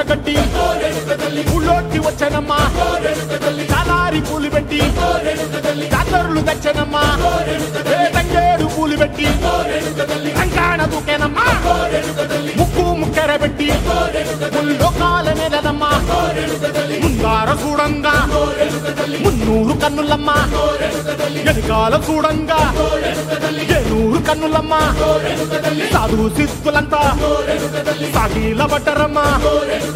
కట్టి ఊళ్ళోకి వచ్చానమ్మా చాలారి పూలు పెట్టి జాతరులు తెచ్చానమ్మా ఏ తంగేడు పూలు పెట్టి రంగాణ దూకేనమ్మా ముక్కు ముక్కెర పెట్టి ముల్లోకాల నెలదమ్మా ముంగార చూడంగా మున్నూరు కన్నులమ్మా ఎనకాల చూడంగా ఏనూరు కన్నులమ్మా సాధు సిద్ధులంతా సాగిల పట్టరమ్మా